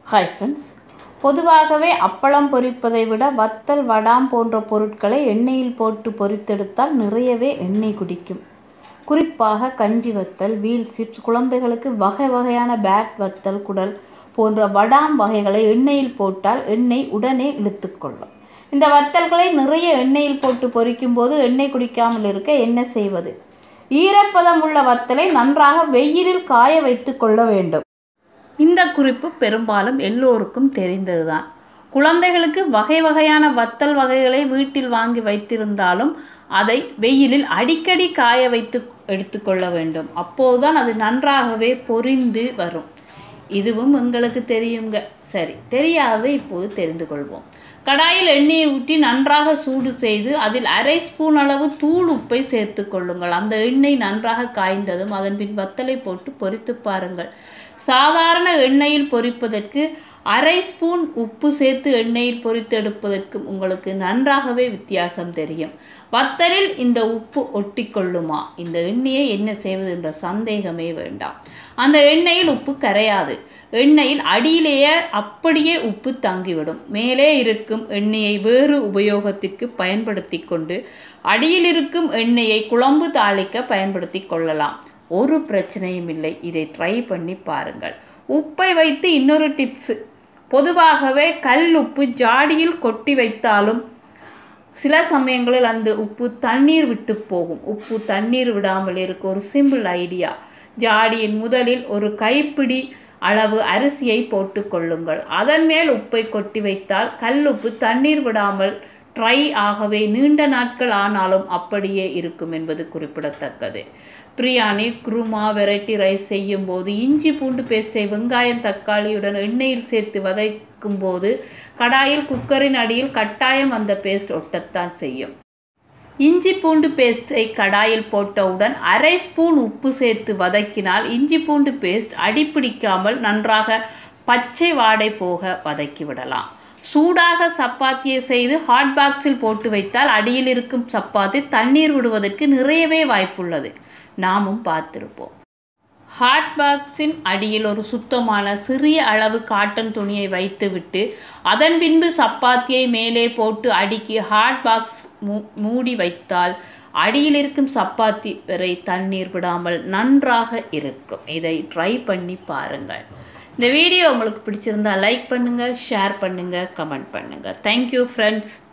hi friends பொதுவாகவே அப்பளம் பொரிப்பதை விட வத்தல் வடாம் போன்ற பொருட்களை எண்ணெயில் போட்டு பொரித்தெடுத்தால் நிறையவே எண்ணெய் குடிக்கும் குறிப்பாக கஞ்சி வத்தல் வீல் சிப்ஸ் குழந்தைகளுக்கு வகை வகையான பேட் வத்தல் குடல் போன்ற வடாம் வகைகளை எண்ணெயில் போட்டால் எண்ணெய் உடனே இழுத்துக்கொள்ளும் இந்த வத்தல்களை நிறைய எண்ணெயில் போட்டு பொரிக்கும் போது எண்ணெய் குடிக்காமல் இருக்க என்ன செய்வது ஈரப்பதம் உள்ள வத்தலை நன்றாக வெயிலில் காய வைத்து கொள்ள வேண்டும் இந்த குறிப்பு பெரும்பாலும் எல்லோருக்கும் தெரிந்ததுதான் குழந்தைகளுக்கு வகை வகையான வத்தல் வகைகளை வீட்டில் வாங்கி வைத்திருந்தாலும் அதை வெயிலில் அடிக்கடி காய வைத்து எடுத்துக்கொள்ள வேண்டும் அப்போதுதான் அது நன்றாகவே பொரிந்து வரும் இதுவும் எங்களுக்கு தெரியுங்க சரி தெரியாததை இப்போது தெரிந்து கொள்வோம் கடாயில் எண்ணெயை ஊற்றி நன்றாக சூடு செய்து அதில் அரை ஸ்பூன் அளவு தூள் உப்பை சேர்த்து கொள்ளுங்கள் அந்த எண்ணெய் நன்றாக காய்ந்ததும் அதன் பின் வத்தலை போட்டு பொரித்து பாருங்கள் சாதாரண எண்ணெயில் பொரிப்பதற்கு அரை ஸ்பூன் உப்பு சேர்த்து எண்ணெயில் பொரித்து எடுப்பதற்கும் உங்களுக்கு நன்றாகவே வித்தியாசம் தெரியும் வத்தலில் இந்த உப்பு ஒட்டி கொள்ளுமா இந்த எண்ணெயை என்ன செய்வது என்ற சந்தேகமே வேண்டாம் அந்த எண்ணெயில் உப்பு கரையாது எண்ணெயில் அடியிலேயே அப்படியே உப்பு தங்கிவிடும் மேலே இருக்கும் எண்ணெயை வேறு உபயோகத்திற்கு பயன்படுத்தி கொண்டு அடியில் இருக்கும் எண்ணெயை குழம்பு தாளிக்க பயன்படுத்தி கொள்ளலாம் ஒரு பிரச்சனையும் இல்லை இதை ட்ரை பண்ணி பாருங்கள் உப்பை வைத்து இன்னொரு டிப்ஸு பொதுவாகவே கல் உப்பு ஜாடியில் கொட்டி வைத்தாலும் சில சமயங்களில் அந்த உப்பு தண்ணீர் விட்டு போகும் உப்பு தண்ணீர் விடாமல் இருக்க ஒரு சிம்பிள் ஐடியா ஜாடியின் முதலில் ஒரு கைப்பிடி அளவு அரிசியை போட்டு கொள்ளுங்கள் அதன் மேல் உப்பை கொட்டி வைத்தால் கல் உப்பு தண்ணீர் விடாமல் ட்ரை ஆகவே நீண்ட நாட்கள் ஆனாலும் அப்படியே இருக்கும் என்பது குறிப்பிடத்தக்கது பிரியாணி குருமா வெரைட்டி ரைஸ் செய்யும் போது இஞ்சி பூண்டு பேஸ்ட்டை வெங்காயம் தக்காளியுடன் எண்ணெயில் சேர்த்து வதக்கும் போது கடாயில் குக்கரின் அடியில் கட்டாயம் அந்த பேஸ்ட் ஒட்டத்தான் செய்யும் இஞ்சி பூண்டு பேஸ்ட்டை கடாயில் போட்டவுடன் அரை ஸ்பூன் உப்பு சேர்த்து வதக்கினால் இஞ்சி பூண்டு பேஸ்ட் அடிப்பிடிக்காமல் நன்றாக பச்சை வாடை போக வதக்கி விடலாம் சூடாக சப்பாத்தியை செய்து ஹாட் பாக்ஸில் போட்டு வைத்தால் அடியில் இருக்கும் சப்பாத்தி தண்ணீர் விடுவதற்கு நிறையவே வாய்ப்புள்ளது நாமும் பார்த்திருப்போம் ஹாட் பாக்ஸின் அடியில் ஒரு சுத்தமான சிறிய அளவு காட்டன் துணியை வைத்துவிட்டு அதன் பின்பு சப்பாத்தியை மேலே போட்டு அடுக்கி ஹாட் பாக்ஸ் மூ மூடி வைத்தால் அடியில் இருக்கும் சப்பாத்தி வரை தண்ணீர் விடாமல் நன்றாக இருக்கும் இதை ட்ரை பண்ணி பாருங்கள் இந்த வீடியோ உங்களுக்கு பிடிச்சிருந்தா லைக் பண்ணுங்கள் ஷேர் பண்ணுங்கள் கமெண்ட் பண்ணுங்கள் தேங்க்யூ ஃப்ரெண்ட்ஸ்